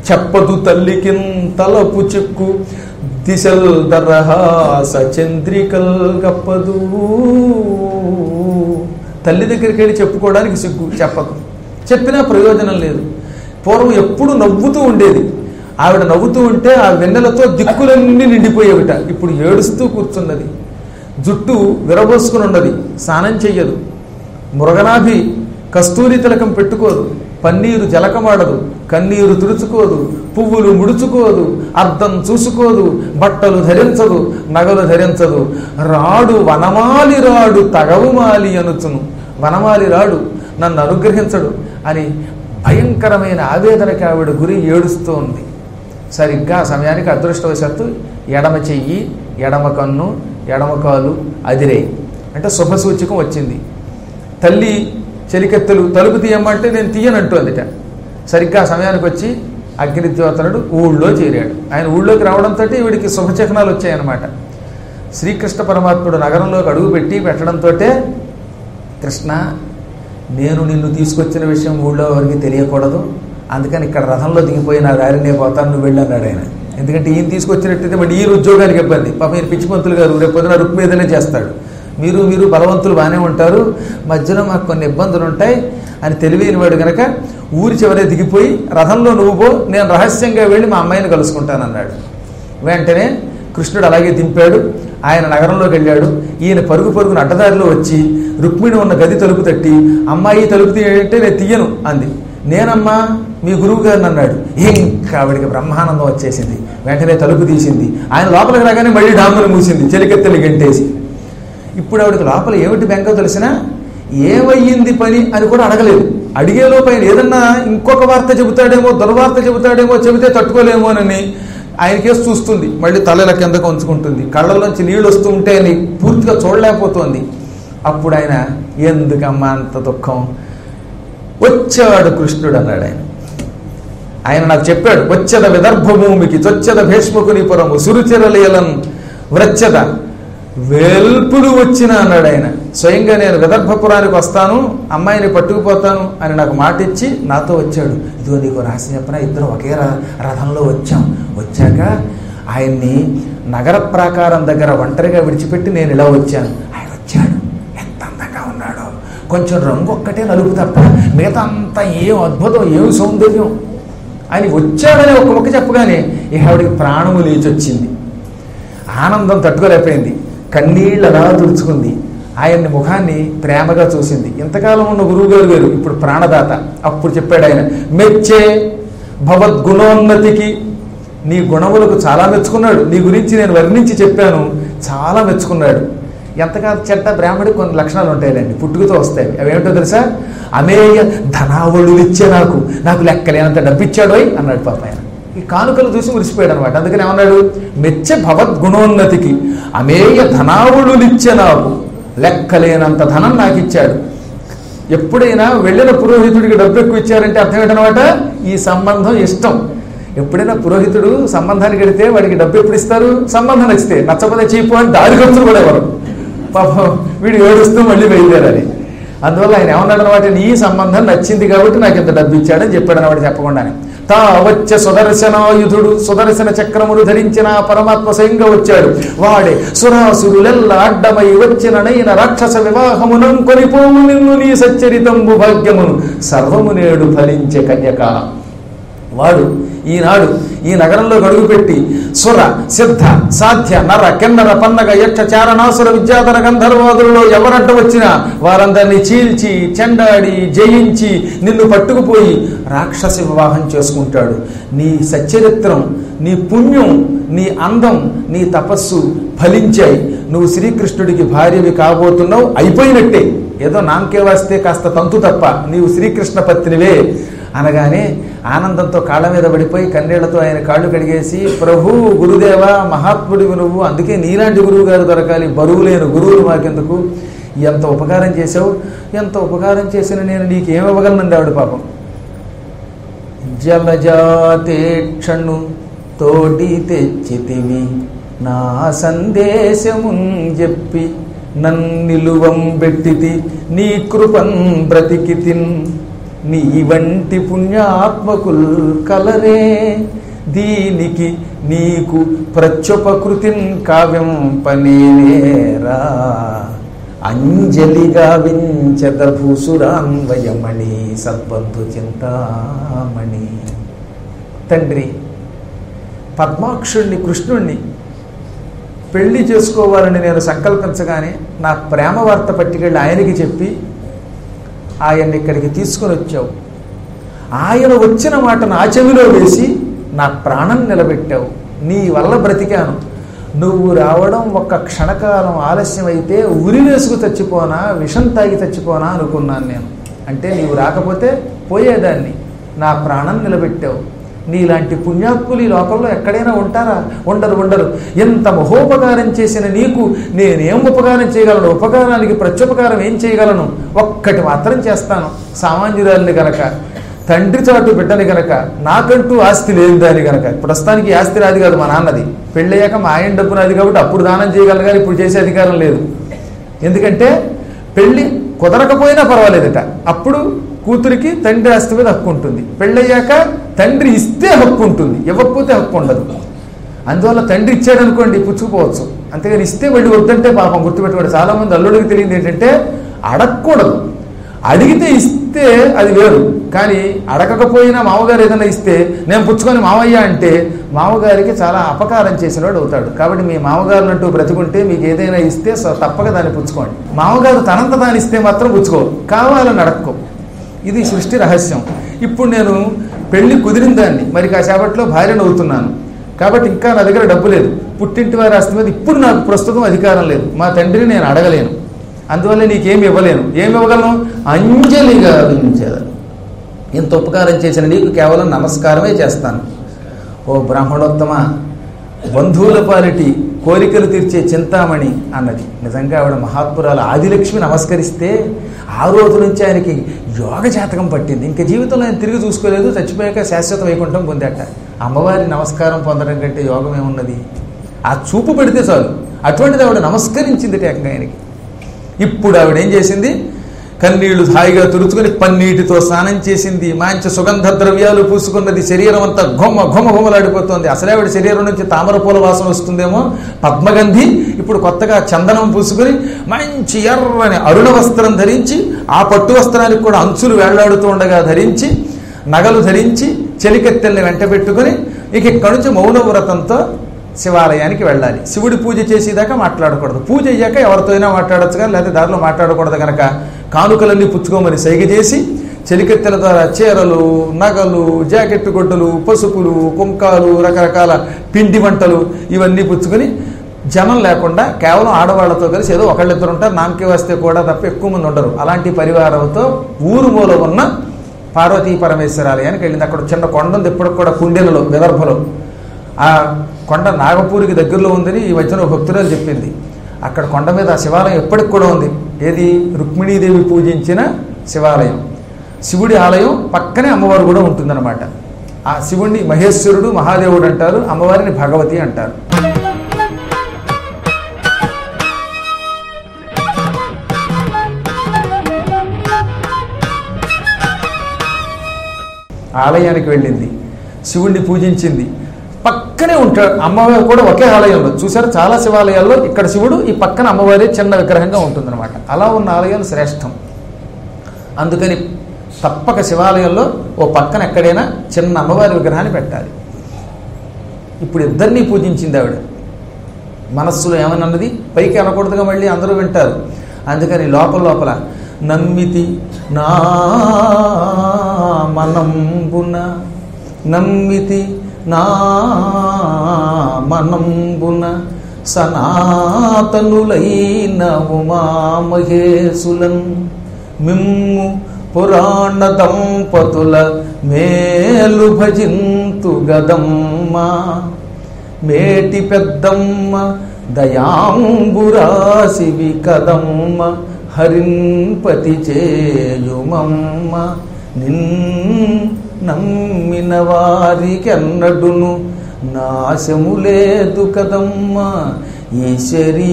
చెప్పదు తల్లికిన్ తలపు చిక్కు దిశల్ దరహాస చంద్రికల్ గప్పదు తల్లి దగ్గరికి వెళ్ళి చెప్పుకోవడానికి సిగ్గు చెప్పదు చెప్పినా ప్రయోజనం లేదు పూర్వం ఎప్పుడు నవ్వుతూ ఉండేది ఆవిడ నవ్వుతూ ఉంటే ఆ వెన్నెలతో దిక్కులన్నీ నిండిపోయేవిట ఇప్పుడు ఏడుస్తూ కూర్చున్నది జుట్టు విరబోసుకుని ఉన్నది స్నానం చెయ్యదు మృగనాభి కస్తూరి తిలకం పెట్టుకోదు పన్నీరు జలకమాడదు కన్నీరు తుడుచుకోదు పువ్వులు ముడుచుకోదు అద్దం చూసుకోదు బట్టలు ధరించదు నగలు ధరించదు రాడు వనమాలి రాడు తగవుమాలి అనుచును వనమాలి రాడు నన్ను అనుగ్రహించడు అని భయంకరమైన ఆవేదనకి ఆవిడ గురి ఏడుస్తూ ఉంది సరిగ్గా ఆ సమయానికి అదృష్టవశాత్తు ఎడమ చెయ్యి ఎడమ కన్ను ఎడమ కాలు అదిరే అంటే శుభసూచకం వచ్చింది తల్లి చెలికెత్తలు తలుపు తీయమంటే నేను తీయనంటూ అందుట సరిగ్గా ఆ సమయానికి వచ్చి అగ్నిద్యోతనుడు ఊళ్ళో చేరాడు ఆయన ఊళ్ళోకి రావడంతో వీడికి శుభచకనాలు వచ్చాయన్నమాట శ్రీకృష్ణ పరమాత్ముడు నగరంలోకి అడుగుపెట్టి పెట్టడంతో కృష్ణ నేను నిన్ను తీసుకొచ్చిన విషయం ఊళ్ళో ఎవరికి తెలియకూడదు అందుకని ఇక్కడ రథంలో దిగిపోయి నా దారి నేను పోతాను నువ్వు వెళ్ళన్నాడు ఆయన ఎందుకంటే ఈయన తీసుకొచ్చినట్టయితే మళ్ళీ ఈయన ఉద్యోగానికి ఇబ్బంది పాప ఈయన పిచ్చిపంతులు గారు రేపు పొద్దున రుక్ మీదనే చేస్తాడు మీరు మీరు బలవంతులు బాగానే ఉంటారు మధ్యలో మాకు కొన్ని ఇబ్బందులు ఉంటాయి అని తెలివైన వాడు గనక ఊరి చివరే దిగిపోయి రథంలో నువ్వు పో నేను రహస్యంగా వెళ్ళి మా అమ్మాయిని కలుసుకుంటానన్నాడు వెంటనే కృష్ణుడు అలాగే దింపాడు ఆయన నగరంలోకి వెళ్ళాడు ఈయన పరుగు పరుగున అడ్డదారిలో వచ్చి రుక్మిణి ఉన్న గది తలుపు తట్టి అమ్మాయి తలుపు తీయంటే నేను తీయను అంది నేనమ్మా మీ గురువు గారిని అన్నాడు ఇంకా ఆవిడికి బ్రహ్మానందం వచ్చేసింది వెంటనే తలుపు తీసింది ఆయన లోపలికి రాగానే మళ్ళీ డాములు మూసింది చెలికెత్తలు గంటేసి ఇప్పుడు ఆవిడకి లోపల ఏమిటి బెంగో తెలిసినా ఏమయ్యింది పని అని కూడా అడగలేదు అడిగే లోపైన ఏదన్నా ఇంకొక వార్త చెబుతాడేమో దుర్వార్త చెబుతాడేమో చెబితే తట్టుకోలేమోనని ఆయనకేసి చూస్తుంది మళ్ళీ తలల కిందకు ఉంచుకుంటుంది కళ్ళలోంచి నీళ్ళు వస్తూ ఉంటే అని పూర్తిగా చూడలేకపోతోంది అప్పుడు ఆయన ఎందుకమ్మా అంత దుఃఖం వచ్చాడు కృష్ణుడు అన్నాడు ఆయన ఆయన నాకు చెప్పాడు వచ్చద విదర్భ భూమికి చొచ్చద భీష్మకుని పురము సురుచిరలీలం వ్రచ్చద వెల్పుడు వచ్చిన అన్నాడు ఆయన స్వయంగా నేను విదర్భపురానికి వస్తాను అమ్మాయిని పట్టుకుపోతాను అని నాకు మాట ఇచ్చి నాతో వచ్చాడు ఇదిగో నీకు రాసి చెప్పిన ఇద్దరు ఒకే ర- రథంలో వచ్చాం వచ్చాక ఆయన్ని నగర ప్రాకారం దగ్గర ఒంటరిగా విడిచిపెట్టి నేను ఇలా వచ్చాను ఆయన వచ్చాడు ఎంత అందంగా ఉన్నాడో కొంచెం రంగు ఒక్కటే నలుపు తప్ప మిగతా అంతా ఏం అద్భుతం ఏం సౌందర్యం ఆయన వచ్చాడని ఒక ముక్క చెప్పగానే ఇక ఆవిడికి ప్రాణము లేచి వచ్చింది ఆనందం తట్టుకోలేకపోయింది కన్నీళ్ళు అలా తుడుచుకుంది ఆయన్ని ముఖాన్ని ప్రేమగా చూసింది ఇంతకాలం ఉన్న గురువుగారు గారు ఇప్పుడు ప్రాణదాత అప్పుడు చెప్పాడు ఆయన మెచ్చే భవద్గుణోన్నతికి నీ గుణములకు చాలా మెచ్చుకున్నాడు నీ గురించి నేను వర్ణించి చెప్పాను చాలా మెచ్చుకున్నాడు ఎంతగా చెడ్డ బ్రాహ్మడికి కొన్ని లక్షణాలు ఉంటాయిలేండి పుట్టుకతో వస్తాయి అవేమిటో తెలుసా అమేయ ధనావళులు ఇచ్చే నాకు నాకు లెక్కలేనంత డబ్బిచ్చాడు అన్నాడు పాప ఆయన ఈ కానుకలు చూసి మురిసిపోయాడు అనమాట అందుకని ఏమన్నాడు మెచ్చ భవద్గుణోన్నతికి అమేయ ధనావళులిచ్చే నాకు లెక్కలేనంత ధనం నాకు ఇచ్చాడు ఎప్పుడైనా వెళ్ళిన పురోహితుడికి డబ్బు ఎక్కువ ఇచ్చారంటే అర్థం ఏంటనమాట ఈ సంబంధం ఇష్టం ఎప్పుడైనా పురోహితుడు సంబంధానికి వెడితే వాడికి డబ్బు ఎప్పుడు ఇస్తారు సంబంధం నచ్చితే నచ్చకపోతే చీపు అని దారి ఖర్చులు కూడా ఎవరు పాపం వీడు ఏడుస్తూ మళ్ళీ బయలుదేరాలి అందువల్ల ఆయన ఏమన్నాడు అనమాట నీ సంబంధం నచ్చింది కాబట్టి నాకు ఇంత డబ్బు ఇచ్చాడని చెప్పాడు అనమాట చెప్పకుండానే తా వచ్చే సుదర్శనాయుధుడు సుదర్శన చక్రములు ధరించిన ఆ పరమాత్మ స్వయంగా వచ్చాడు వాడే సురాసురులెల్ల అడ్డమై వచ్చిన నైన రాక్షస వివాహమునం కొనిపోవు నిన్ను నీ సచ్చరితంబు భాగ్యమును సర్వము నేడు ఫలించే కన్యక వాడు ఈనాడు ఈ నగరంలో అడుగుపెట్టి సుర సిద్ధ సాధ్య నర కిన్నర పన్నగ యక్ష చారణాసుర విద్యాధర గంధర్వాదులలో ఎవరడ్డ వచ్చినా వారందరినీ చీల్చి చెండాడి జయించి నిన్ను పట్టుకుపోయి రాక్షస వివాహం చేసుకుంటాడు నీ సచ్చరిత్రం నీ పుణ్యం నీ అందం నీ తపస్సు ఫలించాయి నువ్వు శ్రీకృష్ణుడికి భార్యవి కాబోతున్నావు అయిపోయినట్టే ఏదో నామకే వస్తే కాస్త తంతు తప్ప నీవు శ్రీకృష్ణ పత్నివే అనగానే ఆనందంతో కాళ్ళ మీద పడిపోయి కన్నీళ్లతో ఆయన కాళ్ళు కడిగేసి ప్రభు గురుదేవ మహాత్ముడివి నువ్వు అందుకే నీలాంటి గురువు గారు దొరకాలి బరువు లేని గురువులు మాకెందుకు ఎంత ఉపకారం చేసావు ఎంత ఉపకారం చేసిన నేను నీకేం ఇవ్వగలనంది ఆవిడ పాపం జలజాతేక్షణు తోటి తెచ్చితివి నా సందేశమున్ చెప్పి నన్నిలువం బెట్టితి నీ కృపన్ బ్రతికితిన్ నీ వంటి పుణ్యాత్మకుల్ కలరే దీనికి నీకు ప్రత్యుపకృతిన్ కావ్యం పనేరా అంజలిగా వించద భూసురాన్వయమణి సద్బంధు చింతామణి తండ్రి పద్మాక్షుణ్ణి కృష్ణుణ్ణి పెళ్లి చేసుకోవాలని నేను సంకల్పించగానే నా ప్రేమ వార్త పట్టుకెళ్ళి ఆయనకి చెప్పి ఆయన్ని ఇక్కడికి తీసుకొని వచ్చావు ఆయన వచ్చిన మాట నా చెవిలో వేసి నా ప్రాణం నిలబెట్టావు నీ వల్ల బ్రతికాను నువ్వు రావడం ఒక్క క్షణకాలం ఆలస్యమైతే ఉరివేసుకు చచ్చిపోనా విషం తాగి చచ్చిపోనా అనుకున్నాను నేను అంటే నీవు రాకపోతే పోయేదాన్ని నా ప్రాణం నిలబెట్టావు నీలాంటి పుణ్యాత్ములు ఈ లోకంలో ఎక్కడైనా ఉంటారా ఉండరు ఉండరు ఎంత మహోపకారం చేసిన నీకు నేనేం ఉపకారం చేయగలను ఉపకారానికి ప్రత్యుపకారం ఏం చేయగలను ఒక్కటి మాత్రం చేస్తాను సామాన్యురాలిని గనక తండ్రి చాటు బిడ్డని గనక నాకంటూ ఆస్తి లేదు దాని గనక ప్రస్తుతానికి ఈ ఆస్తి రాదు కాదు మా నాన్నది పెళ్ళయ్యాక మా ఆయన డబ్బు నాది కాబట్టి అప్పుడు దానం చేయగలను కానీ ఇప్పుడు చేసే అధికారం లేదు ఎందుకంటే పెళ్లి కుదరకపోయినా పర్వాలేదట అప్పుడు కూతురికి తండ్రి ఆస్తి మీద హక్కు ఉంటుంది పెళ్ళయ్యాక తండ్రి ఇస్తే హక్కు ఉంటుంది ఇవ్వకపోతే హక్కు ఉండదు అందువల్ల తండ్రి ఇచ్చాడు అనుకోండి పుచ్చుకుపోవచ్చు అంతేగాని ఇస్తే వెళ్ళి వద్దంటే పాపం గుర్తుపెట్టుకోండి చాలా మంది అల్లుడికి తెలియదు ఏంటంటే అడగకూడదు అడిగితే ఇస్తే అది వేరు కానీ అడగకపోయినా మామగారు ఏదైనా ఇస్తే నేను పుచ్చుకొని మామయ్య అంటే మామగారికి చాలా అపకారం చేసినవాడు అవుతాడు కాబట్టి మీ మామగారు అంటూ బ్రతుకుంటే మీకు ఏదైనా ఇస్తే స- తప్పక దాన్ని పుచ్చుకోండి మామగారు తనంత దాన్ని ఇస్తే మాత్రం పుచ్చుకో కావాలని అడక్కో ఇది సృష్టి రహస్యం ఇప్పుడు నేను పెళ్లి కుదిరిన దాన్ని మరి కాసేపట్లో భార్యను అవుతున్నాను కాబట్టి ఇంకా నా దగ్గర డబ్బు లేదు పుట్టింటి వారి ఆస్తి మీద ఇప్పుడు నాకు ప్రస్తుతం అధికారం లేదు మా తండ్రిని నేను అడగలేను అందువల్ల నీకేమి ఇవ్వలేను ఏమి ఇవ్వగలను అంజలిగా వించదను ఇంత ఉపకారం చేసిన నీకు కేవలం నమస్కారమే చేస్తాను ఓ బ్రాహ్మణోత్తమ బంధువుల పాలిటి కోరికలు తీర్చే చింతామణి అన్నది నిజంగా ఆవిడ మహాత్మురాలు ఆదిలక్ష్మి నమస్కరిస్తే ఆ రోజు నుంచి ఆయనకి యోగ జాతకం పట్టింది ఇంకా జీవితంలో ఆయన తిరిగి చూసుకోలేదు చచ్చిపోయాక శాశ్వత వైకుంఠం పొందాట అమ్మవారి నమస్కారం పొందడం కంటే యోగం ఏమున్నది ఆ చూపు పెడితే చాలు అటువంటిది ఆవిడ నమస్కరించింది ఏకంగా ఆయనకి ఇప్పుడు ఆవిడ ఏం చేసింది కన్నీళ్లు హాయిగా తుడుచుకొని పన్నీటితో స్నానం చేసింది మంచి సుగంధ ద్రవ్యాలు పూసుకున్నది శరీరం అంతా ఘొమ్మ ఘొమ్మ ఘొమ్మలాడిపోతుంది అసలే ఆవిడ శరీరం నుంచి తామర పూల వాసన వస్తుందేమో పద్మగంధి ఇప్పుడు కొత్తగా చందనం పూసుకొని మంచి ఎర్రని అరుణ వస్త్రం ధరించి ఆ పట్టు వస్త్రానికి కూడా అంచులు వేళ్లాడుతూ ఉండగా ధరించి నగలు ధరించి చెలికెత్తెల్ని వెంట పెట్టుకొని ఇక ఇక్కడి నుంచి మౌన వ్రతంతో శివాలయానికి వెళ్ళాలి శివుడి పూజ చేసేదాకా మాట్లాడకూడదు పూజ అయ్యాక ఎవరితో అయినా మాట్లాడచ్చు కానీ లేకపోతే దారిలో మాట్లాడకూడదు కనుక కానుకలన్నీ పుచ్చుకోమని సైగ చేసి చెలికెత్తెల ద్వారా చీరలు నగలు జాకెట్ గుడ్డలు పసుపులు కుంకాలు రకరకాల పిండి వంటలు ఇవన్నీ పుచ్చుకొని జనం లేకుండా కేవలం ఆడవాళ్లతో కలిసి ఏదో ఒకళ్ళిద్దరు ఉంటారు నామకే వస్తే కూడా తప్ప ఎక్కువ మంది ఉండరు అలాంటి పరివారంతో ఊరు మూల ఉన్న పార్వతీ పరమేశ్వరాలయానికి వెళ్ళింది అక్కడ చిన్న కొండ ఉంది ఇప్పటికి కూడా కుండెలలో విదర్భలో ఆ కొండ నాగపూరికి దగ్గరలో ఉందని ఈ మధ్యన ఒక భక్తురాలు చెప్పింది అక్కడ కొండ మీద ఆ శివాలయం ఎప్పటికి కూడా ఉంది ఏది రుక్మిణీదేవి పూజించిన శివాలయం శివుడి ఆలయం పక్కనే అమ్మవారు కూడా ఉంటుందన్నమాట ఆ శివుడిని మహేశ్వరుడు మహాదేవుడు అంటారు అమ్మవారిని భగవతి అంటారు ఆలయానికి వెళ్ళింది శివుణ్ణి పూజించింది పక్కనే ఉంటాడు అమ్మవారు కూడా ఒకే ఆలయంలో చూసారు చాలా శివాలయాల్లో ఇక్కడ శివుడు ఈ పక్కన అమ్మవారి చిన్న విగ్రహంగా ఉంటుందన్నమాట అలా ఉన్న ఆలయాలు శ్రేష్టం అందుకని తప్పక శివాలయంలో ఓ పక్కన ఎక్కడైనా చిన్న అమ్మవారి విగ్రహాన్ని పెట్టాలి ఇప్పుడు ఇద్దరినీ పూజించింది ఆవిడ మనస్సులో ఏమన్నది పైకి అనకూడదుగా మళ్ళీ అందరూ వింటారు అందుకని లోపల లోపల నమ్మితి నా మనంబున నమ్మితి నా మనంబున సనాతనులైన ఉమామహేశులన్ మిమ్ము పురాణ దంపతుల మేలు భజింతు గదమ్మ మేటి పెద్దమ్మ దయాంబురాశివి కదమ్మ హరింపతి చేయుమమ్మ నిన్ నమ్మిన వారికెన్నడును నాశము లేదు కదమ్మ ఈశ్వరీ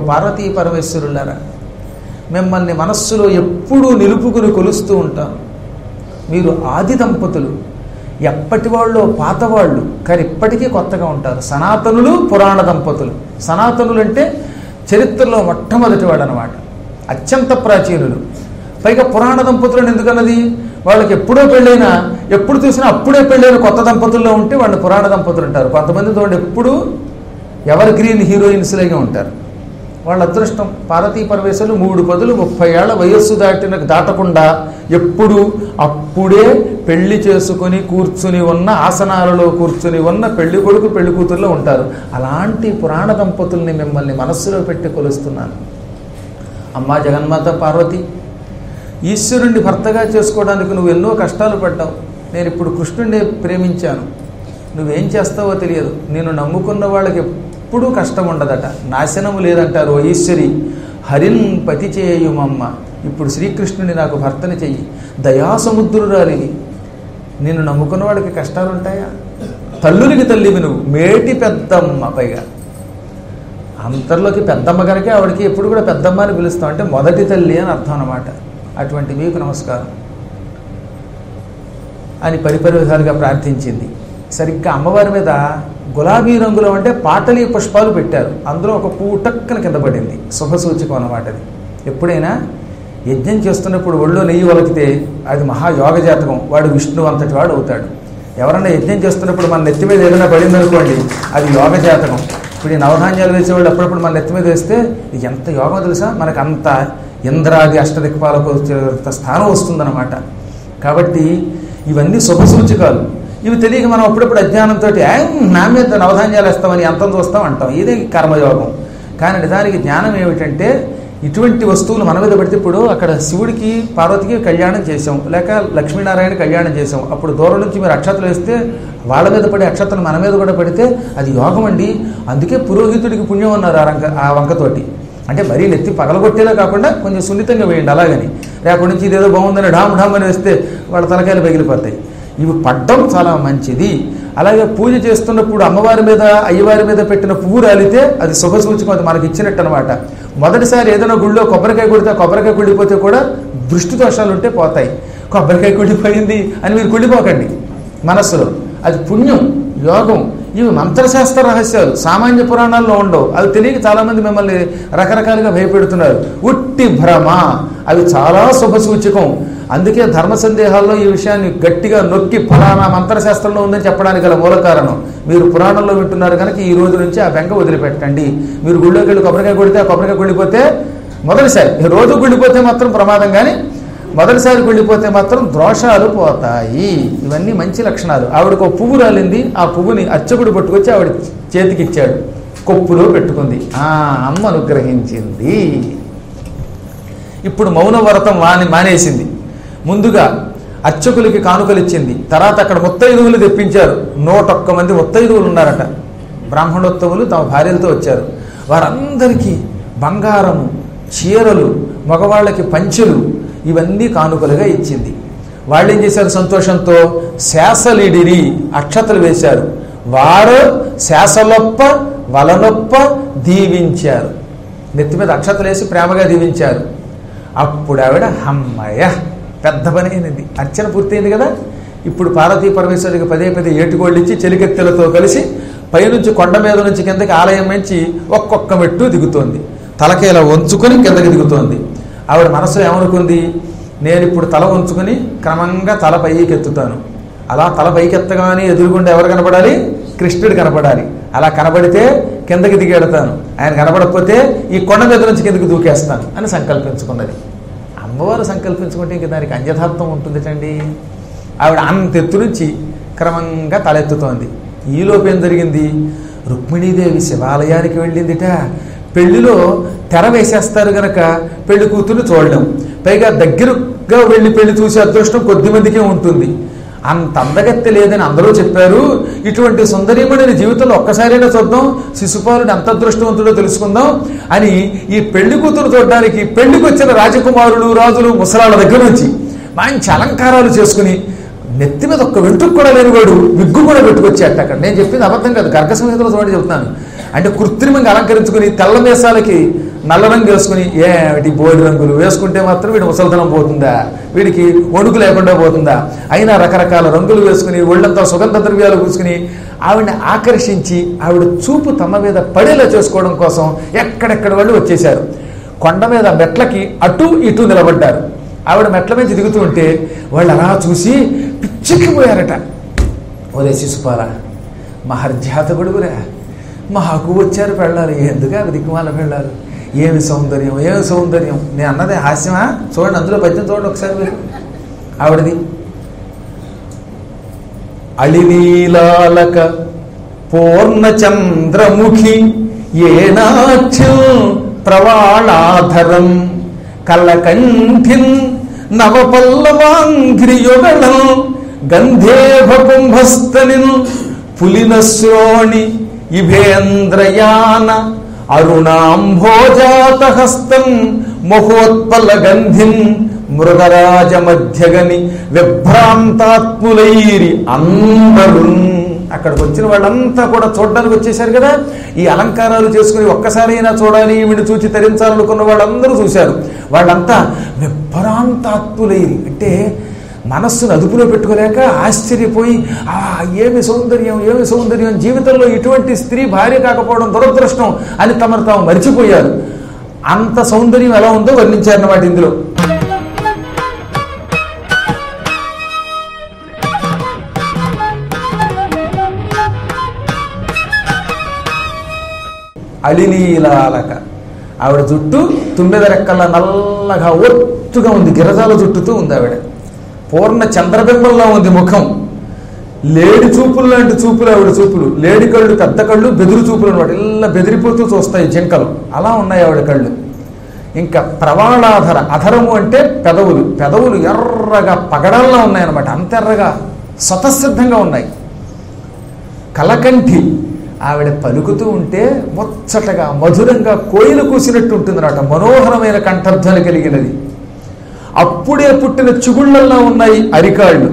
పార్వతీ పరమేశ్వరులారా మిమ్మల్ని మనస్సులో ఎప్పుడూ నిలుపుకుని కొలుస్తూ ఉంటాను మీరు ఆది దంపతులు ఎప్పటి వాళ్ళు పాత వాళ్ళు కానీ ఇప్పటికీ కొత్తగా ఉంటారు సనాతనులు పురాణ దంపతులు సనాతనులు అంటే చరిత్రలో మొట్టమొదటి వాడు అనమాట అత్యంత ప్రాచీనులు పైగా పురాణ దంపతులను ఎందుకన్నది వాళ్ళకి ఎప్పుడో పెళ్ళైనా ఎప్పుడు చూసినా అప్పుడే పెళ్ళైన కొత్త దంపతుల్లో ఉంటే వాళ్ళు పురాణ దంపతులు అంటారు కొంతమంది చూడండి ఎప్పుడు ఎవర్ గ్రీన్ హీరోయిన్స్లాగే ఉంటారు వాళ్ళ అదృష్టం పార్వతీ పరమేశ్వరులు మూడు పదులు ముప్పై ఏళ్ల వయస్సు దాటిన దాటకుండా ఎప్పుడు అప్పుడే పెళ్లి చేసుకుని కూర్చుని ఉన్న ఆసనాలలో కూర్చుని ఉన్న పెళ్లి కొడుకు పెళ్లి కూతురులో ఉంటారు అలాంటి పురాణ దంపతుల్ని మిమ్మల్ని మనస్సులో పెట్టి కొలుస్తున్నాను అమ్మా జగన్మాత పార్వతి ఈశ్వరుణ్ణి భర్తగా చేసుకోవడానికి నువ్వు ఎన్నో కష్టాలు పడ్డావు నేను ఇప్పుడు కృష్ణుడిని ప్రేమించాను నువ్వేం చేస్తావో తెలియదు నేను నమ్ముకున్న వాళ్ళకి ఎప్పుడూ కష్టం ఉండదట నాశనము లేదంటారు ఓ ఈశ్వరి హరిన్ పతి చేయుమమ్మ ఇప్పుడు శ్రీకృష్ణుని నాకు భర్తని చెయ్యి దయాసముద్రురాలివి నిన్ను నమ్ముకున్న వాళ్ళకి కష్టాలు ఉంటాయా తల్లునికి తల్లివి నువ్వు మేటి పెద్దమ్మ పైగా అంతర్లోకి పెద్దమ్మ కనుక ఆవిడకి ఎప్పుడు కూడా పెద్దమ్మ అని పిలుస్తాం అంటే మొదటి తల్లి అని అర్థం అన్నమాట అటువంటి మీకు నమస్కారం అని పరిపరి విధాలుగా ప్రార్థించింది సరిగ్గా అమ్మవారి మీద గులాబీ రంగులో అంటే పాటలీ పుష్పాలు పెట్టారు అందులో ఒక పువ్వు టక్కన కింద పడింది శుభసూచకం అన్నమాట అది ఎప్పుడైనా యజ్ఞం చేస్తున్నప్పుడు ఒళ్ళో నెయ్యి వలికితే అది మహాయోగ జాతకం వాడు విష్ణువు అంతటి వాడు అవుతాడు ఎవరన్నా యజ్ఞం చేస్తున్నప్పుడు మన నెత్తి మీద ఏదైనా పడింది అనుకోండి అది యోగ జాతకం ఇప్పుడు ఈ నవధాన్యాలు వేసేవాళ్ళు అప్పుడప్పుడు మన నెత్తి మీద వేస్తే ఇది ఎంత యోగం తెలుసా మనకు అంత ఇంద్రాది అష్టదిక్పాలకు వచ్చేంత స్థానం వస్తుందన్నమాట కాబట్టి ఇవన్నీ శుభసూచకాలు ఇవి తెలియక మనం అప్పుడప్పుడు అజ్ఞానంతో నా మీద నవధాన్యాలు వేస్తామని అంతం చూస్తాం అంటాం ఇదే కర్మయోగం కానీ నిజానికి జ్ఞానం ఏమిటంటే ఇటువంటి వస్తువులు మన మీద పెడితే ఇప్పుడు అక్కడ శివుడికి పార్వతికి కళ్యాణం చేసాం లేక లక్ష్మీనారాయణ కళ్యాణం చేసాం అప్పుడు దూరం నుంచి మీరు అక్షతలు వేస్తే వాళ్ళ మీద పడే అక్షతలు మన మీద కూడా పడితే అది యోగం అండి అందుకే పురోహితుడికి పుణ్యం అన్నారు ఆ రంక ఆ వంకతోటి అంటే మరీ నెత్తి పగలగొట్టేలా కాకుండా కొంచెం సున్నితంగా వేయండి అలాగని రేపటి నుంచి ఇదేదో బాగుందని ఢామ్ ఢామ్ అని వేస్తే వాళ్ళ తలకాయలు పగిలిపోతాయి ఇవి పడ్డం చాలా మంచిది అలాగే పూజ చేస్తున్నప్పుడు అమ్మవారి మీద అయ్యవారి మీద పెట్టిన పువ్వు రాలితే అది శుభసూచకం అది మనకి ఇచ్చినట్టు అనమాట మొదటిసారి ఏదైనా గుళ్ళో కొబ్బరికాయ కొడితే కొబ్బరికాయ కుళ్ళిపోతే కూడా దృష్టి దోషాలు ఉంటే పోతాయి కొబ్బరికాయ కుళ్ళిపోయింది అని మీరు కుళ్ళిపోకండి మనస్సులో అది పుణ్యం యోగం ఇవి మంత్రశాస్త్ర రహస్యాలు సామాన్య పురాణాల్లో ఉండవు అవి తెలియక చాలామంది మిమ్మల్ని రకరకాలుగా భయపెడుతున్నారు ఉట్టి భ్రమ అవి చాలా శుభసూచకం అందుకే ధర్మ సందేహాల్లో ఈ విషయాన్ని గట్టిగా నొక్కి ఫలానా మంత్రశాస్త్రంలో ఉందని చెప్పడానికి గల మూల కారణం మీరు పురాణంలో వింటున్నారు కనుక ఈ రోజు నుంచి ఆ బెంగ వదిలిపెట్టండి మీరు గుళ్ళోకి వెళ్ళి కొబ్బరికాయ కొడితే ఆ కొబ్బరికాయ కుళ్ళిపోతే మొదటిసారి ఈ రోజు కుళ్ళిపోతే మాత్రం ప్రమాదం కానీ మొదటిసారి కుళ్ళిపోతే మాత్రం దోషాలు పోతాయి ఇవన్నీ మంచి లక్షణాలు ఆవిడకు ఒక పువ్వు రాలింది ఆ పువ్వుని అర్చకుడు పట్టుకొచ్చి ఆవిడ చేతికి ఇచ్చాడు కొప్పులో పెట్టుకుంది ఆ అమ్మ అనుగ్రహించింది ఇప్పుడు మౌన వ్రతం మాని మానేసింది ముందుగా అర్చకులకి కానుకలు ఇచ్చింది తర్వాత అక్కడ ముత్తైదువులు తెప్పించారు నూటొక్క మంది ముత్తైదువులు ఉన్నారట బ్రాహ్మణోత్తములు తమ భార్యలతో వచ్చారు వారందరికీ బంగారము చీరలు మగవాళ్ళకి పంచెలు ఇవన్నీ కానుకలుగా ఇచ్చింది వాళ్ళు ఏం చేశారు సంతోషంతో శాసలిడిరి అక్షతలు వేశారు వారు శాసలొప్ప వలనొప్ప దీవించారు నెత్తి మీద అక్షతలు వేసి ప్రేమగా దీవించారు అప్పుడు ఆవిడ హమ్మయ్య పెద్ద పని అయినది అర్చన పూర్తయింది కదా ఇప్పుడు పార్వతీ పరమేశ్వరికి పదే పదే ఏటుకోళ్ళు ఇచ్చి చెలికెత్తెలతో కలిసి పైనుంచి కొండ మీద నుంచి కిందకి ఆలయం నుంచి ఒక్కొక్క మెట్టు దిగుతోంది తలకి ఇలా వంచుకొని కిందకి దిగుతోంది ఆవిడ మనసులో ఏమనుకుంది నేను ఇప్పుడు తల వంచుకొని క్రమంగా తల పైకి ఎత్తుతాను అలా తల పైకి ఎత్తగానే ఎదురుగుండా ఎవరు కనపడాలి కృష్ణుడు కనపడాలి అలా కనబడితే కిందకి దిగెడతాను ఆయన కనబడకపోతే ఈ కొండ మీద నుంచి కిందకి దూకేస్తాను అని సంకల్పించుకున్నది అమ్మవారు సంకల్పించుకుంటే ఇంక దానికి అంజథాత్వం ఉంటుందిటండి ఆవిడ అంత ఎత్తు నుంచి క్రమంగా తలెత్తుతోంది ఈలోపు ఏం జరిగింది రుక్మిణీదేవి శివాలయానికి వెళ్ళిందిట పెళ్లిలో తెర వేసేస్తారు గనక పెళ్లి కూతురు చూడడం పైగా దగ్గరగా వెళ్ళి పెళ్లి చూసే అదృష్టం కొద్ది మందికే ఉంటుంది అంత అందగత్తె లేదని అందరూ చెప్పారు ఇటువంటి సుందరీమణిని జీవితంలో ఒక్కసారైనా చూద్దాం శిశుపాలుడు ఎంత అదృష్టవంతుడో తెలుసుకుందాం అని ఈ పెళ్లి కూతురు చూడడానికి పెళ్లికి వచ్చిన రాజకుమారులు రాజులు ముసలాళ్ళ దగ్గర నుంచి మంచి అలంకారాలు చేసుకుని నెత్తి మీద ఒక్క వెంట్రుకు కూడా లేనివాడు విగ్గు కూడా పెట్టుకొచ్చేట అక్కడ నేను చెప్పింది అబద్ధం కాదు గర్గ సంహితలో చూడండి చెప్తున్నాను అంటే కృత్రిమంగా అలంకరించుకుని తెల్ల మీసాలకి నల్ల రంగు వేసుకుని ఏమిటి బోడి రంగులు వేసుకుంటే మాత్రం వీడి ముసలితనం పోతుందా వీడికి వణుకు లేకుండా పోతుందా అయినా రకరకాల రంగులు వేసుకుని ఒళ్ళంతా సుగంధ ద్రవ్యాలు పూసుకుని ఆవిడని ఆకర్షించి ఆవిడ చూపు తమ మీద పడేలా చేసుకోవడం కోసం ఎక్కడెక్కడ వాళ్ళు వచ్చేశారు కొండ మీద మెట్లకి అటు ఇటు నిలబడ్డారు ఆవిడ మెట్ల మీద దిగుతూ ఉంటే వాళ్ళు అలా చూసి పిచ్చెక్కిపోయారట ఒరే శిశుపాల మహర్జాతకుడుగురా మాకు వచ్చారు పెళ్ళాలి ఎందుకు అవి దిక్కుమాల పెళ్ళాలి ఏమి సౌందర్యం ఏమి సౌందర్యం నేను అన్నదే హాస్యమా చూడండి అందులో పద్యం చూడండి ఒకసారి మీరు ఆవిడది అళినీలాలక పూర్ణచంద్రముఖి ఏనాక్షం ప్రవాళాధరం కళ్ళకంఠిన్ నవపల్లవాంఘ్రియుగళం గంధేభ కుంభస్థలిన్ పులినశ్రోణి ఇభేంద్రయాన అరుణాంభోజాతహస్తం మహోత్పల గంధిం మృగరాజ మధ్యగని విభ్రాంతాత్ములైరి అందరు అక్కడికి వచ్చిన వాళ్ళంతా కూడా చూడడానికి వచ్చేసారు కదా ఈ అలంకారాలు చేసుకుని ఒక్కసారైనా చూడాలి ఈవిని చూచి తరించాలనుకున్న వాళ్ళందరూ చూశారు వాళ్ళంతా విభ్రాంతాత్ములైరి అంటే మనస్సును అదుపులో పెట్టుకోలేక ఆశ్చర్యపోయి ఆ ఏమి సౌందర్యం ఏమి సౌందర్యం జీవితంలో ఇటువంటి స్త్రీ భార్య కాకపోవడం దురదృష్టం అని తమను తాము మర్చిపోయారు అంత సౌందర్యం ఎలా ఉందో వర్ణించారన్నమాట ఇందులో అలినీలాలక ఆవిడ జుట్టు తుమ్మెద రెక్కల నల్లగా ఒత్తుగా ఉంది గిరజాల జుట్టుతో ఉంది ఆవిడ పూర్ణ చంద్రబింబంలో ఉంది ముఖం లేడి చూపులు లాంటి చూపులు ఆవిడ చూపులు లేడి కళ్ళు పెద్ద కళ్ళు బెదిరి చూపులు అనమాట ఇలా బెదిరిపోతూ చూస్తాయి జింకలు అలా ఉన్నాయి ఆవిడ కళ్ళు ఇంకా ప్రవాళాధర అధరము అంటే పెదవులు పెదవులు ఎర్రగా పగడల్లా ఉన్నాయన్నమాట అంత ఎర్రగా స్వతసిద్ధంగా ఉన్నాయి కలకంఠి ఆవిడ పలుకుతూ ఉంటే ముచ్చటగా మధురంగా కోయిలు కూసినట్టు ఉంటుందన్నమాట మనోహరమైన కంఠధ్వని కలిగినది అప్పుడే పుట్టిన చిగుళ్ళల్లో ఉన్నాయి అరికాళ్ళు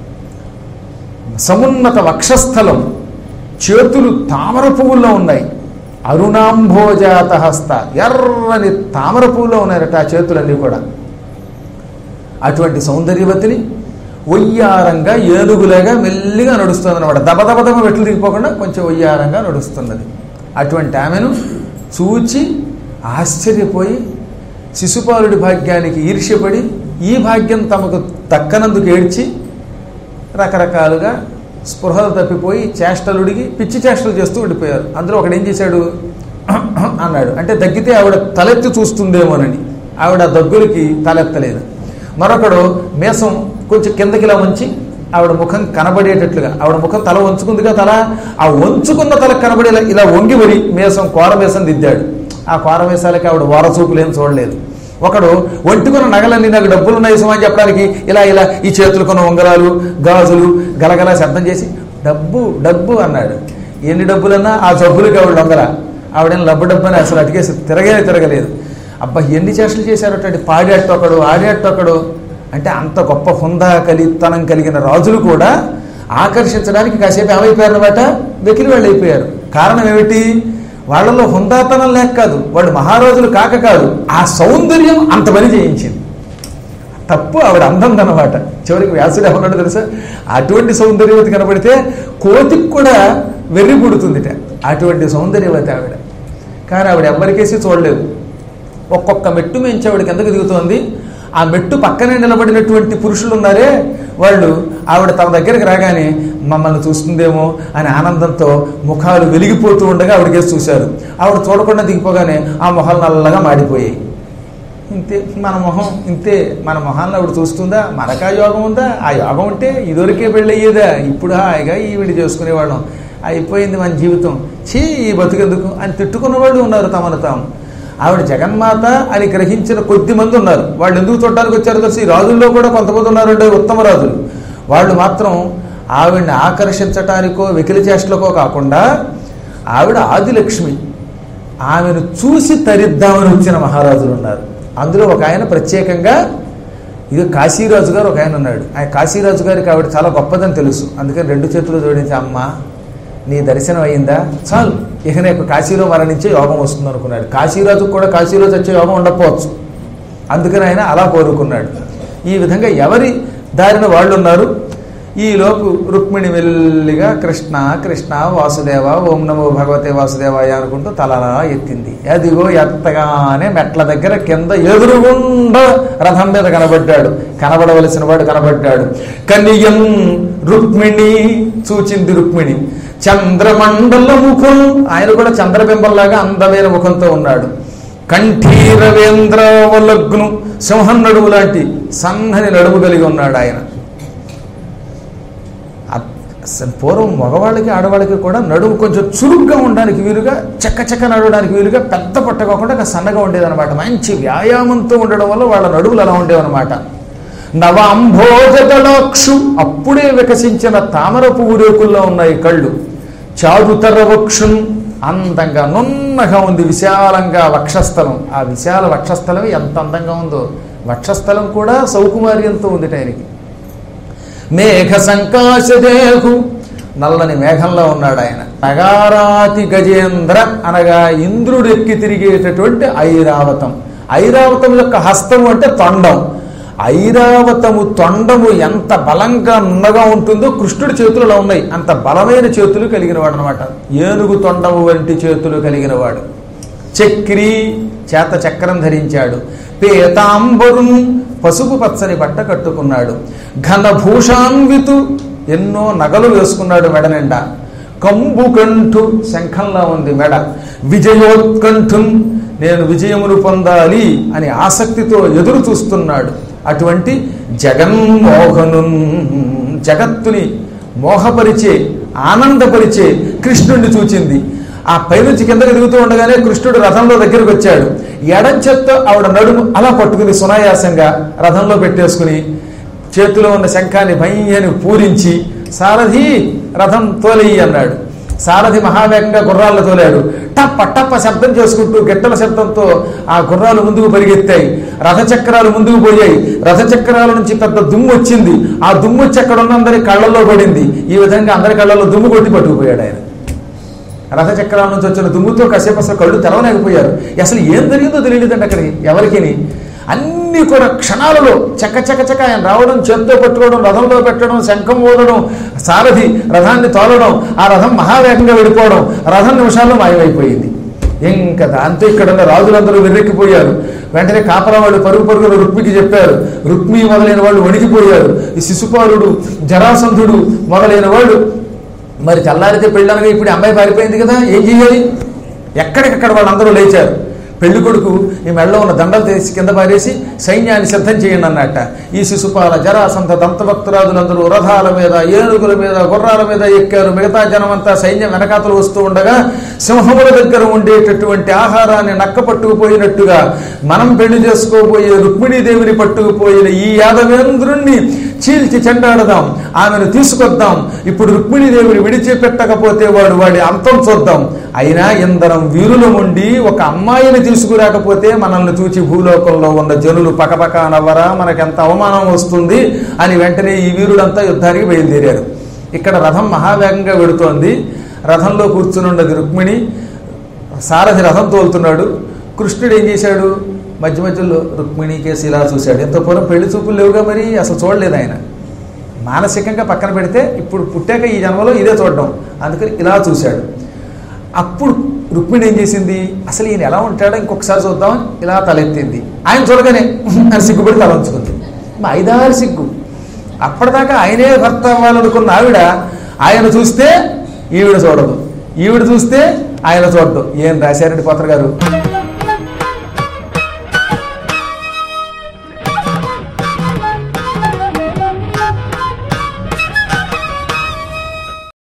సమున్నత వక్షస్థలం చేతులు తామర పువ్వుల్లో ఉన్నాయి అరుణాంభోజాత హస్త ఎర్రని తామర పువ్వులో ఉన్నాయట ఆ చేతులన్నీ కూడా అటువంటి సౌందర్యవతిని ఒయ్యారంగా ఏనుగులాగా మెల్లిగా నడుస్తుంది అనమాట దబదబదమ వెట్లు దిగిపోకుండా కొంచెం ఒయ్యారంగా నడుస్తున్నది అటువంటి ఆమెను చూచి ఆశ్చర్యపోయి శిశుపాలుడి భాగ్యానికి ఈర్ష్యపడి ఈ భాగ్యం తమకు దక్కనందుకు ఏడ్చి రకరకాలుగా స్పృహలు తప్పిపోయి చేష్టలుడిగి పిచ్చి చేష్టలు చేస్తూ ఉండిపోయారు అందులో ఒకడు ఏం చేశాడు అన్నాడు అంటే దగ్గితే ఆవిడ తలెత్తి చూస్తుందేమోనని ఆవిడ దగ్గులకి తలెత్తలేదు మరొకడు మేసం కొంచెం కిందకిలా ఉంచి ఆవిడ ముఖం కనబడేటట్లుగా ఆవిడ ముఖం తల వంచుకుందిగా తల ఆ వంచుకున్న తల కనబడేలా ఇలా వంగిబడి మేసం కోర మేసం దిద్దాడు ఆ కోర మేసాలకి ఆవిడ వారచూపులేం చూడలేదు ఒకడు ఒంటికున్న నగలన్నీ నాకు డబ్బులు ఉన్నాయి సుమా అని చెప్పడానికి ఇలా ఇలా ఈ చేతులు కొన్న ఉంగరాలు గాజులు గలగల శబ్దం చేసి డబ్బు డబ్బు అన్నాడు ఎన్ని డబ్బులన్నా ఆ జబ్బులకి ఆవిడ దొంగల ఆవిడేం లబ్బు డబ్బు అని అసలు అటుకేసి తిరగే తిరగలేదు అబ్బా ఎన్ని చేష్టలు చేశారట పాడేట్టొకడు ఆడేట్టొకడు అంటే అంత గొప్ప హుందా కలితనం కలిగిన రాజులు కూడా ఆకర్షించడానికి కాసేపు ఏమైపోయారన్నమాట వెకిలి వాళ్ళు అయిపోయారు కారణం ఏమిటి వాళ్ళలో హుందాతనం లేక కాదు వాళ్ళు మహారాజులు కాక కాదు ఆ సౌందర్యం అంత పని చేయించింది తప్పు ఆవిడ అందం అన్నమాట చివరికి వ్యాసుడు ఏమన్నాడు తెలుసా అటువంటి సౌందర్యవతి కనబడితే కోతికి కూడా వెర్రి పుడుతుందిట అటువంటి సౌందర్యవతి ఆవిడ కానీ ఆవిడ ఎవరికేసి చూడలేదు ఒక్కొక్క మెట్టు మించి ఆవిడ కిందకు దిగుతోంది ఆ మెట్టు పక్కనే నిలబడినటువంటి పురుషులు ఉన్నారే వాళ్ళు ఆవిడ తమ దగ్గరికి రాగానే మమ్మల్ని చూస్తుందేమో అని ఆనందంతో ముఖాలు వెలిగిపోతూ ఉండగా ఆవిడకేసి చూశారు ఆవిడ చూడకుండా దిగిపోగానే ఆ మొహాలు నల్లగా మాడిపోయాయి ఇంతే మన మొహం ఇంతే మన మొహాలను ఆవిడ చూస్తుందా మనకా యోగం ఉందా ఆ యోగం ఉంటే ఇదివరకే పెళ్ళయ్యేదా ఇప్పుడు హాయిగా ఈవిడ చేసుకునేవాళ్ళం అయిపోయింది మన జీవితం చీ ఈ బతుకెందుకు అని తిట్టుకున్న వాళ్ళు ఉన్నారు తమను తాము ఆవిడ జగన్మాత అని గ్రహించిన కొద్ది మంది ఉన్నారు వాళ్ళు ఎందుకు చూడడానికి వచ్చారు కలిసి ఈ రాజుల్లో కూడా కొంతమంది ఉన్నారంటే ఉత్తమ రాజులు వాళ్ళు మాత్రం ఆవిడని ఆకర్షించటానికో వెకిలి చేష్టలకో కాకుండా ఆవిడ ఆదిలక్ష్మి ఆమెను చూసి తరిద్దామని వచ్చిన మహారాజులు ఉన్నారు అందులో ఒక ఆయన ప్రత్యేకంగా ఇది కాశీరాజు గారు ఒక ఆయన ఉన్నాడు ఆయన కాశీరాజు గారికి ఆవిడ చాలా గొప్పదని తెలుసు అందుకని రెండు చేతులు జోడించి అమ్మ నీ దర్శనం అయిందా చాలు ఇక నీకు కాశీలో మరణించే యోగం వస్తుంది అనుకున్నాడు కాశీరాజుకు కూడా కాశీలో చచ్చే యోగం ఉండకపోవచ్చు అందుకని ఆయన అలా కోరుకున్నాడు ఈ విధంగా ఎవరి దారిన వాళ్ళు ఉన్నారు ఈలోపు రుక్మిణి మెల్లిగా కృష్ణ కృష్ణ వాసుదేవ ఓం నమో భగవతే వాసుదేవాయ అనుకుంటూ తలలా ఎత్తింది అదిగో ఎత్తగానే మెట్ల దగ్గర కింద ఎదురుగుండా రథం మీద కనబడ్డాడు కనబడవలసిన వాడు కనబడ్డాడు కనియం రుక్మిణి చూచింది రుక్మిణి చంద్రమండల ముఖం ఆయన కూడా చంద్రబింబంలాగా అందమైన ముఖంతో ఉన్నాడు కంఠీరవేంద్రవలగ్ను సింహం నడుము లాంటి సన్నని నడుము కలిగి ఉన్నాడు ఆయన అసలు పూర్వం మగవాళ్ళకి ఆడవాళ్ళకి కూడా నడుము కొంచెం చురుగ్గా ఉండడానికి వీలుగా చెక్క చెక్క నడవడానికి వీలుగా పెద్ద పొట్ట కాకుండా కాస్త సన్నగా ఉండేదన్నమాట మంచి వ్యాయామంతో ఉండడం వల్ల వాళ్ళ నడువులు అలా ఉండేవన్నమాట నవాంభోజదళాక్షు అప్పుడే వికసించిన తామర పువ్వు రేకుల్లో ఉన్నాయి కళ్ళు చారుతర వక్షుం అందంగా నున్నగా ఉంది విశాలంగా వక్షస్థలం ఆ విశాల వక్షస్థలం ఎంత అందంగా ఉందో వక్షస్థలం కూడా సౌకుమార్యంతో ఉంది ఆయనకి మేఘ సంకాశదేహు నల్లని మేఘంలో ఉన్నాడు ఆయన నగారాతి గజేంద్ర అనగా ఇంద్రుడు ఎక్కి తిరిగేటటువంటి ఐరావతం ఐరావతం యొక్క హస్తము అంటే తొండం ఐరావతము తొండము ఎంత బలంగా నున్నగా ఉంటుందో కృష్ణుడి చేతులలో ఉన్నాయి అంత బలమైన చేతులు కలిగిన వాడు అనమాట ఏనుగు తొండము వంటి చేతులు కలిగిన వాడు చక్రి చేత చక్రం ధరించాడు పేతాంబరుం పసుపు పచ్చని బట్ట కట్టుకున్నాడు ఘనభూషాన్వితు ఎన్నో నగలు వేసుకున్నాడు మెడ నిండా కంబుకంఠు శంఖంలా ఉంది మెడ విజయోత్కంఠం నేను విజయమును పొందాలి అని ఆసక్తితో ఎదురు చూస్తున్నాడు అటువంటి జగన్మోహను జగత్తుని మోహపరిచే ఆనందపరిచే కృష్ణుణ్ణి చూచింది ఆ పైనుంచి కిందకి దిగుతూ ఉండగానే కృష్ణుడు రథంలో దగ్గరికి వచ్చాడు ఎడం చేత్తో ఆవిడ నడుము అలా పట్టుకుని సునాయాసంగా రథంలో పెట్టేసుకుని చేతిలో ఉన్న శంఖాన్ని భయ్యని పూరించి సారథి రథం తోలేయి అన్నాడు సారథి మహావేగంగా గుర్రాలను తోలాడు టప్ప టప్ప శబ్దం చేసుకుంటూ గిట్టల శబ్దంతో ఆ గుర్రాలు ముందుకు పరిగెత్తాయి రథచక్రాలు ముందుకు పోయాయి రథచక్రాల నుంచి పెద్ద దుమ్ము వచ్చింది ఆ దుమ్ము వచ్చి అక్కడ ఉన్న అందరి కళ్ళల్లో పడింది ఈ విధంగా అందరి కళ్ళల్లో దుమ్ము కొట్టి పట్టుకుపోయాడు ఆయన రథచక్రాల నుంచి వచ్చిన దుమ్ముతో కాసేపు అసలు కళ్ళు తెరవలేకపోయారు అసలు ఏం జరిగిందో తెలియలేదండి అక్కడికి ఎవరికిని అన్ని కూడా క్షణాలలో చక్క చక్క చక్క ఆయన రావడం చేత్తో పట్టుకోవడం రథంలో పెట్టడం శంఖం ఊదడం సారథి రథాన్ని తోలడం ఆ రథం మహావేగంగా వెళ్ళిపోవడం రథం నిమిషాల్లో మాయమైపోయింది ఇంకా దాంతో ఇక్కడ ఉన్న రాజులందరూ వెర్రెక్కిపోయారు వెంటనే కాపలా వాళ్ళు పరుగు పరుగున రుక్మికి చెప్పారు రుక్మి మొదలైన వాళ్ళు వణికిపోయారు ఈ శిశుపాలుడు జరాసంధుడు మొదలైన వాళ్ళు మరి తెల్లారితే పెళ్ళనగా ఇప్పుడు ఈ అమ్మాయి పారిపోయింది కదా ఏం చేయాలి ఎక్కడికక్కడ వాళ్ళందరూ లేచారు పెళ్లి కొడుకు ఈ మెడలో ఉన్న దండలు తీసి కింద పారేసి సైన్యాన్ని సిద్ధం చేయండి అన్నట్ట ఈ శిశుపాల జరాసంత దంతభక్తురాజులందరూ రథాల మీద ఏనుగుల మీద గుర్రాల మీద ఎక్కారు మిగతా జనమంతా సైన్యం వెనకాతలు వస్తూ ఉండగా సింహముల దగ్గర ఉండేటటువంటి ఆహారాన్ని నక్క పట్టుకుపోయినట్టుగా మనం పెళ్లి చేసుకోబోయే రుక్మిణీదేవిని పట్టుకుపోయిన ఈ యాదవేంద్రుణ్ణి చీల్చి చెండాడదాం ఆమెను తీసుకొద్దాం ఇప్పుడు రుక్మిణీదేవిని విడిచిపెట్టకపోతే వాడు వాడి అంతం చూద్దాం అయినా ఇందరం వీరులు ఉండి ఒక అమ్మాయిని తీసుకురాకపోతే మనల్ని చూచి భూలోకంలో ఉన్న జనులు పకపక నవ్వరా మనకెంత అవమానం వస్తుంది అని వెంటనే ఈ వీరులంతా యుద్ధానికి బయలుదేరారు ఇక్కడ రథం మహావేగంగా వెడుతోంది రథంలో కూర్చుని ఉన్నది రుక్మిణి సారథి రథం తోలుతున్నాడు కృష్ణుడు ఏం చేశాడు మధ్య మధ్యలో రుక్మిణి కేసు ఇలా చూశాడు ఎంత పూర్వం పెళ్లి చూపులు లేవుగా మరి అసలు చూడలేదు ఆయన మానసికంగా పక్కన పెడితే ఇప్పుడు పుట్టాక ఈ జన్మలో ఇదే చూడడం అందుకని ఇలా చూశాడు అప్పుడు రుక్మిణి ఏం చేసింది అసలు ఈయన ఎలా ఉంటాడో ఇంకొకసారి చూద్దాం ఇలా తలెత్తింది ఆయన చూడగానే అని సిగ్గుపడి తల ఉంచుకుంది మా ఐదారు సిగ్గు అప్పటిదాకా ఆయనే భర్త అవ్వాలనుకున్న ఆవిడ ఆయన చూస్తే ఈవిడ చూడదు ఈవిడ చూస్తే ఆయన చూడదు ఏం రాశారండి పోతర్ గారు